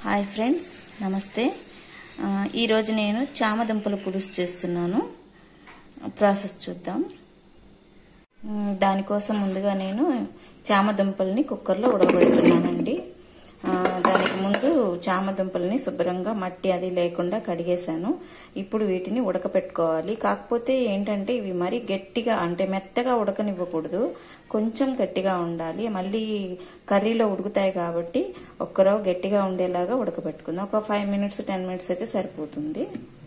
hi friends నమస్తే ఆ, ఈరోజు నేను చామదుంపల పులుసు చేస్తున్నాను ప్రాసెస్ చూద్దాం ఉమ్, దానికోసం ముందుగా నేను చామదుంపల్ని కుక్కర్లో ఉడకబెడుతున్నానండి ఆ, దానికి ముందు చామదుంపల్ని శుభ్రంగా మట్టి అది లేకుండా కడిగేశాను ఇప్పుడు వీటిని ఉడకపెట్టుకోవాలి కాకపోతే ఏంటంటే ఇవి మరీ గట్టిగా అంటే మెత్తగా ఉడకనివ్వకూడదు కొంచెం గట్టిగా ఉండాలి మళ్ళీ కర్రీలో ఉడుకుతాయి కాబట్టి ఒక్కరో గట్టిగా ఉండేలాగా ఉడకబెట్టుకుందాం ఒక ఫైవ్ మినిట్స్ టెన్ మినిట్స్ అయితే సరిపోతుంది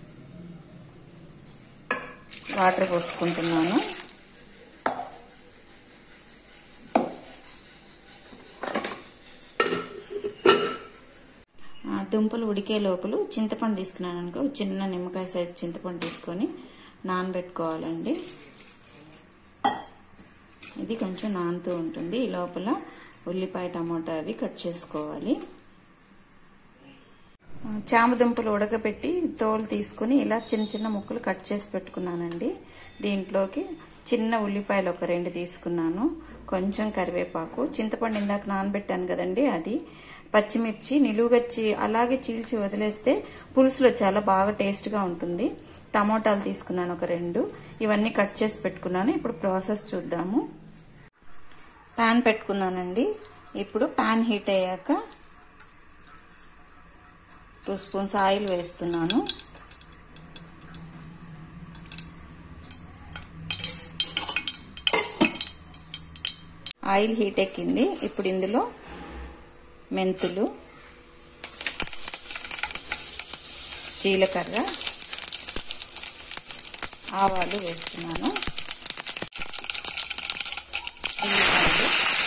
వాటర్ పోసుకుంటున్నాను ఆ, దుంపలు ఉడికే లోపల చింతపండు తీసుకున్నాను అనుకో చిన్న నిమ్మకాయ సైజు చింతపండు తీసుకొని నానబెట్టుకోవాలండి ఇది కొంచెం నానుతూ ఉంటుంది ఈ లోపల ఉల్లిపాయ టమాటా అవి కట్ చేసుకోవాలి ఆ, చామదుంపలు ఉడకబెట్టి తోలు తీసుకుని ఇలా చిన్న చిన్న ముక్కలు కట్ చేసి పెట్టుకున్నానండి దీంట్లోకి చిన్న ఉల్లిపాయలు ఒక రెండు తీసుకున్నాను కొంచెం కరివేపాకు చింతపండు ఇందాక నానబెట్టాను కదండి అది పచ్చిమిర్చి నిలువుగా చీ అలాగే చీల్చి వదిలేస్తే పులుసులో చాలా బాగా టేస్ట్గా ఉంటుంది టమోటాలు తీసుకున్నాను ఒక రెండు ఇవన్నీ కట్ చేసి పెట్టుకున్నాను ఇప్పుడు ప్రాసెస్ చూద్దాము ప్యాన్ పెట్టుకున్నానండి ఇప్పుడు ప్యాన్ హీట్ అయ్యాక టూ స్పూన్స్ ఆయిల్ వేస్తున్నాను ఆయిల్ హీట్ ఎక్కింది ఇప్పుడు ఇందులో మెంతులు జీలకర్ర ఆవాలు వేస్తున్నాను ఉల్లిపాయలు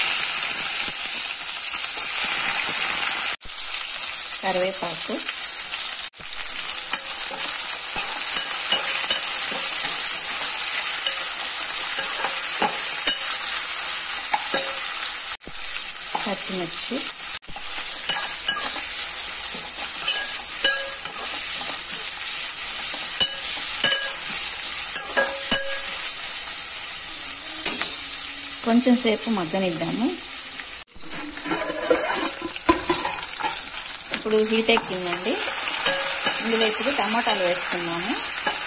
కరివేపాకు పచ్చిమిర్చి కొంచెం సేపు మగ్గనిద్దాము ఇప్పుడు హీట్ ఎక్కిందండి ఇందులో ఇప్పుడు టమాటాలు వేసుకున్నాము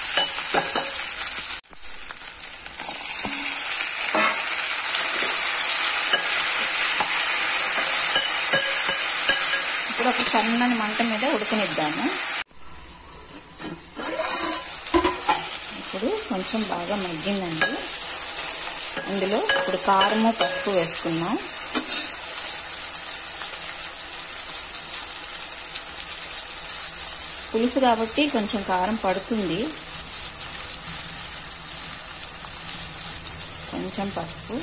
ఇప్పుడు ఒక సన్నని మంట మీద ఉడకనిద్దాము ఇప్పుడు కొంచెం బాగా మగ్గిందండి ఇందులో ఇప్పుడు కారము పసుపు వేసుకున్నాం పులుసు కాబట్టి కొంచెం కారం పడుతుంది కొంచెం పసుపు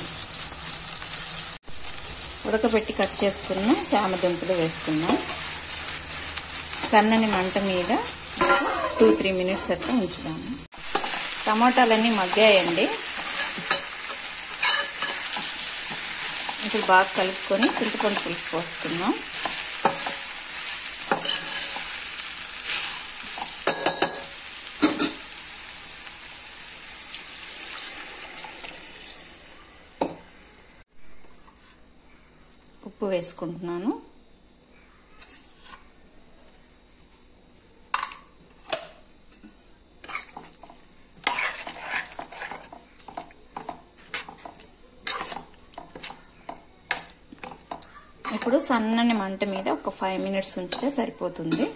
ఉడకబెట్టి కట్ చేసుకున్న చామదుంపలు వేసుకున్నాం సన్నని మంట మీద టూ త్రీ మినిట్స్ అట్లా ఉంచుదాము టమాటాలన్నీ మగ్గాయండి ఇప్పుడు బాగా కలుపుకొని చింతపండు పులుసు పోసుకుందాం ఉప్పు వేసుకుంటున్నాను ఇప్పుడు సన్నని మంట మీద ఒక ఫైవ్ మినిట్స్ ఉంచితే సరిపోతుంది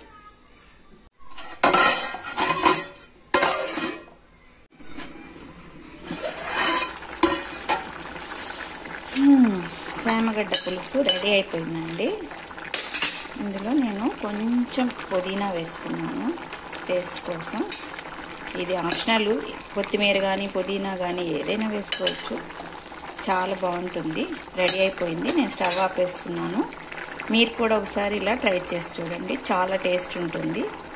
సామగడ్డ పులుసు రెడీ అయిపోయిందండి ఇందులో నేను కొంచెం పుదీనా వేస్తున్నాను టేస్ట్ కోసం ఇది ఆప్షనల్ కొత్తిమీర కానీ పుదీనా కానీ ఏదైనా వేసుకోవచ్చు చాలా బాగుంటుంది రెడీ అయిపోయింది నేను స్టవ్ ఆపేస్తున్నాను మీరు కూడా ఒకసారి ఇలా ట్రై చేసి చూడండి చాలా టేస్ట్ ఉంటుంది